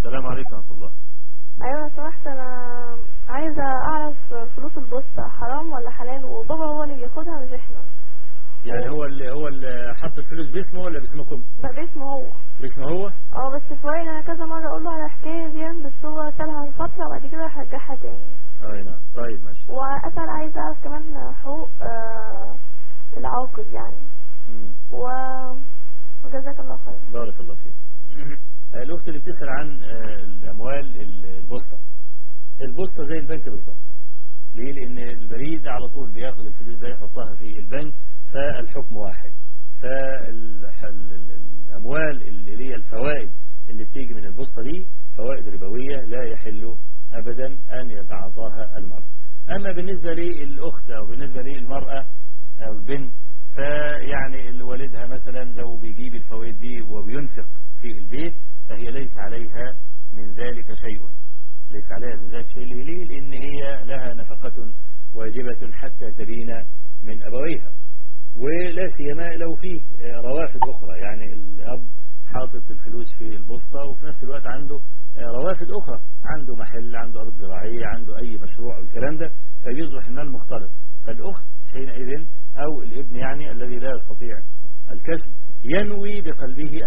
السلام عليكم ورحمة الله ايوه لو سمحت انا عايزه اعرف فلوس البوسطه حرام ولا حلال وبابا هو اللي بياخدها مش احنا يعني هو اللي هو اللي حط الفلوس باسمه ولا باسمكم بقى باسمه هو باسمه هو اه بس فوائد انا كذا مره اقول له على حكايه دي بس هو سابها فتره وبعد كده هرجعها تاني اي نعم طيب ماشي واسال عايزه اعرف كمان حقوق آه العاقد يعني مم. و وجزاك الله خير بارك الله فيك الأخت اللي بتسأل عن آه، الأموال ال- البوسطة البوسطة زي البنك بالظبط ليه لأن البريد على طول بياخد الفلوس ده يحطها في البنك فالحكم واحد فالأموال اللي هي الفوائد اللي بتيجي من البوسطة دي فوائد ربوية لا يحل أبدا أن يتعاطاها المرء أما بالنسبة للأخت أو بالنسبة للمرأة أو البنت فيعني اللي والدها مثلا لو بيجيب الفوائد دي وبينفق في البيت فهي ليس عليها من ذلك شيء ليس عليها من ذلك شيء ليه؟ لأن هي لها نفقة واجبة حتى تبين من أبويها ولا سيما لو فيه آه، روافد أخرى يعني الأب حاطط الفلوس في البوسطة وفي نفس الوقت عنده آه، روافد أخرى عنده محل عنده أرض زراعية عنده أي مشروع أو الكلام ده فيصبح المال مختلط فالأخت حينئذ أو الابن يعني الذي لا يستطيع الكسب ينوي بقلبه